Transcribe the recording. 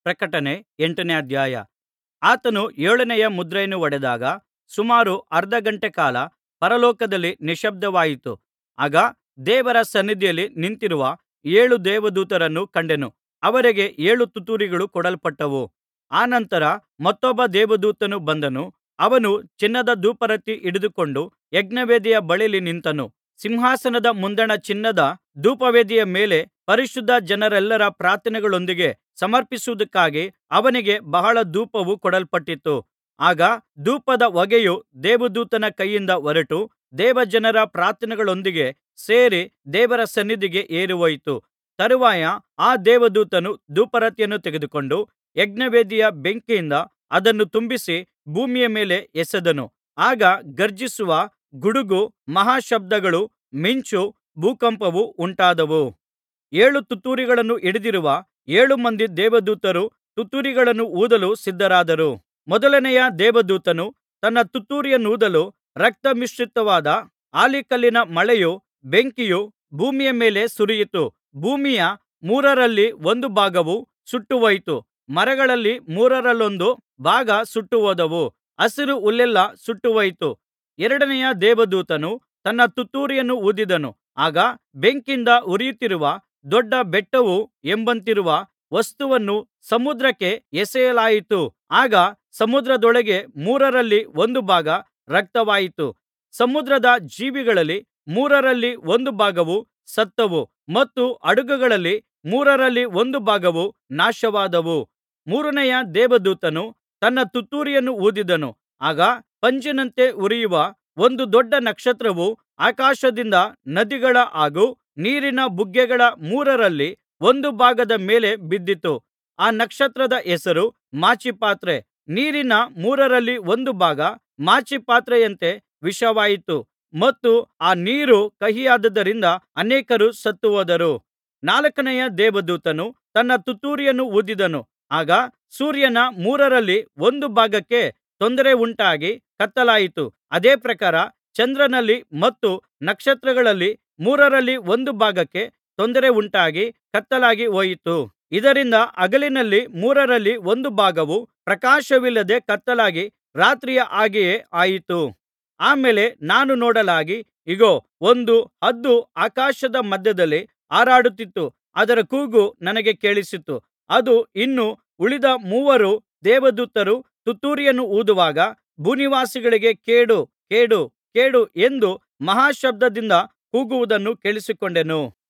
ಪ್ರಕಟಣೆ ಎಂಟನೇ ಅಧ್ಯಾಯ ಆತನು ಏಳನೆಯ ಮುದ್ರೆಯನ್ನು ಒಡೆದಾಗ ಸುಮಾರು ಅರ್ಧ ಗಂಟೆ ಕಾಲ ಪರಲೋಕದಲ್ಲಿ ನಿಶ್ಶಬ್ದವಾಯಿತು ಆಗ ದೇವರ ಸನ್ನಿಧಿಯಲ್ಲಿ ನಿಂತಿರುವ ಏಳು ದೇವದೂತರನ್ನು ಕಂಡೆನು ಅವರಿಗೆ ಏಳು ತುತ್ತೂರಿಗಳು ಕೊಡಲ್ಪಟ್ಟವು ಅನಂತರ ಮತ್ತೊಬ್ಬ ದೇವದೂತನು ಬಂದನು ಅವನು ಚಿನ್ನದ ಧೂಪಾರತಿ ಹಿಡಿದುಕೊಂಡು ಯಜ್ಞವೇದಿಯ ಬಳಿಯಲ್ಲಿ ನಿಂತನು ಸಿಂಹಾಸನದ ಮುಂದಣ ಚಿನ್ನದ ಧೂಪವೇದಿಯ ಮೇಲೆ ಪರಿಶುದ್ಧ ಜನರೆಲ್ಲರ ಪ್ರಾರ್ಥನೆಗಳೊಂದಿಗೆ ಸಮರ್ಪಿಸುವುದಕ್ಕಾಗಿ ಅವನಿಗೆ ಬಹಳ ಧೂಪವು ಕೊಡಲ್ಪಟ್ಟಿತು ಆಗ ಧೂಪದ ಹೊಗೆಯು ದೇವದೂತನ ಕೈಯಿಂದ ಹೊರಟು ದೇವಜನರ ಪ್ರಾರ್ಥನೆಗಳೊಂದಿಗೆ ಸೇರಿ ದೇವರ ಸನ್ನಿಧಿಗೆ ಏರಿಹೋಯಿತು ತರುವಾಯ ಆ ದೇವದೂತನು ಧೂಪಾರತಿಯನ್ನು ತೆಗೆದುಕೊಂಡು ಯಜ್ಞವೇದಿಯ ಬೆಂಕಿಯಿಂದ ಅದನ್ನು ತುಂಬಿಸಿ ಭೂಮಿಯ ಮೇಲೆ ಎಸೆದನು ಆಗ ಗರ್ಜಿಸುವ ಗುಡುಗು ಮಹಾಶಬ್ದಗಳು ಮಿಂಚು ಭೂಕಂಪವು ಉಂಟಾದವು ಏಳು ತುತ್ತೂರಿಗಳನ್ನು ಹಿಡಿದಿರುವ ಏಳು ಮಂದಿ ದೇವದೂತರು ತುತ್ತೂರಿಗಳನ್ನು ಊದಲು ಸಿದ್ಧರಾದರು ಮೊದಲನೆಯ ದೇವದೂತನು ತನ್ನ ತುತ್ತೂರಿಯನ್ನೂದಲು ರಕ್ತಮಿಶ್ರಿತವಾದ ಆಲಿಕಲ್ಲಿನ ಮಳೆಯೂ ಬೆಂಕಿಯೂ ಭೂಮಿಯ ಮೇಲೆ ಸುರಿಯಿತು ಭೂಮಿಯ ಮೂರರಲ್ಲಿ ಒಂದು ಭಾಗವು ಸುಟ್ಟುಹೋಯಿತು ಮರಗಳಲ್ಲಿ ಮೂರರಲ್ಲೊಂದು ಭಾಗ ಸುಟ್ಟುಹೋದವು ಹಸಿರು ಹುಲ್ಲೆಲ್ಲಾ ಸುಟ್ಟುಹೋಯಿತು ಎರಡನೆಯ ದೇವದೂತನು ತನ್ನ ತುತ್ತೂರಿಯನ್ನು ಊದಿದನು ಆಗ ಬೆಂಕಿಯಿಂದ ಉರಿಯುತ್ತಿರುವ ದೊಡ್ಡ ಬೆಟ್ಟವು ಎಂಬಂತಿರುವ ವಸ್ತುವನ್ನು ಸಮುದ್ರಕ್ಕೆ ಎಸೆಯಲಾಯಿತು ಆಗ ಸಮುದ್ರದೊಳಗೆ ಮೂರರಲ್ಲಿ ಒಂದು ಭಾಗ ರಕ್ತವಾಯಿತು ಸಮುದ್ರದ ಜೀವಿಗಳಲ್ಲಿ ಮೂರರಲ್ಲಿ ಒಂದು ಭಾಗವು ಸತ್ತವು ಮತ್ತು ಹಡಗುಗಳಲ್ಲಿ ಮೂರರಲ್ಲಿ ಒಂದು ಭಾಗವು ನಾಶವಾದವು ಮೂರನೆಯ ದೇವದೂತನು ತನ್ನ ತುತ್ತೂರಿಯನ್ನು ಊದಿದನು ಆಗ ಪಂಜಿನಂತೆ ಉರಿಯುವ ಒಂದು ದೊಡ್ಡ ನಕ್ಷತ್ರವು ಆಕಾಶದಿಂದ ನದಿಗಳ ಹಾಗೂ ನೀರಿನ ಬುಗ್ಗೆಗಳ ಮೂರರಲ್ಲಿ ಒಂದು ಭಾಗದ ಮೇಲೆ ಬಿದ್ದಿತು ಆ ನಕ್ಷತ್ರದ ಹೆಸರು ಮಾಚಿಪತ್ರೆ ನೀರಿನ ಮೂರರಲ್ಲಿ ಒಂದು ಭಾಗ ಮಾಚಿಪತ್ರೆಯಂತೆ ವಿಷವಾಯಿತು ಮತ್ತು ಆ ನೀರು ಕಹಿಯಾದುದರಿಂದ ಅನೇಕರು ಸತ್ತುಹೋದರು ನಾಲ್ಕನೆಯ ದೇವದೂತನು ತನ್ನ ತುತ್ತೂರಿಯನ್ನು ಊದಿದನು ಆಗ ಸೂರ್ಯನ ಮೂರರಲ್ಲಿ ಒಂದು ಭಾಗಕ್ಕೆ ತೊಂದರೆ ಉಂಟಾಗಿ ಕತ್ತಲಾಯಿತು ಅದೇ ಪ್ರಕಾರ ಚಂದ್ರನಲ್ಲಿ ಮತ್ತು ನಕ್ಷತ್ರಗಳಲ್ಲಿ ಮೂರರಲ್ಲಿ ಒಂದು ಭಾಗಕ್ಕೆ ತೊಂದರೆ ಉಂಟಾಗಿ ಕತ್ತಲಾಗಿ ಹೋಯಿತು ಇದರಿಂದ ಹಗಲಿನಲ್ಲಿ ಮೂರರಲ್ಲಿ ಒಂದು ಭಾಗವು ಪ್ರಕಾಶವಿಲ್ಲದೆ ಕತ್ತಲಾಗಿ ರಾತ್ರಿಯ ಹಾಗೆಯೇ ಆಯಿತು ಆಮೇಲೆ ನಾನು ನೋಡಲಾಗಿ ಇಗೋ ಒಂದು ಹದ್ದು ಆಕಾಶದ ಮಧ್ಯದಲ್ಲಿ ಹಾರಾಡುತ್ತಿತ್ತು ಅದರ ಕೂಗು ನನಗೆ ಕೇಳಿಸಿತು ಅದು ಇನ್ನು ಉಳಿದ ಮೂವರು ದೇವದೂತರು ತುತ್ತೂರಿಯನ್ನು ಊದುವಾಗ ಭೂನಿವಾಸಿಗಳಿಗೆ ಕೇಡು ಕೇಡು ಕೇಡು ಎಂದು ಮಹಾಶಬ್ದದಿಂದ ಕೂಗುವುದನ್ನು ಕೇಳಿಸಿಕೊಂಡೆನು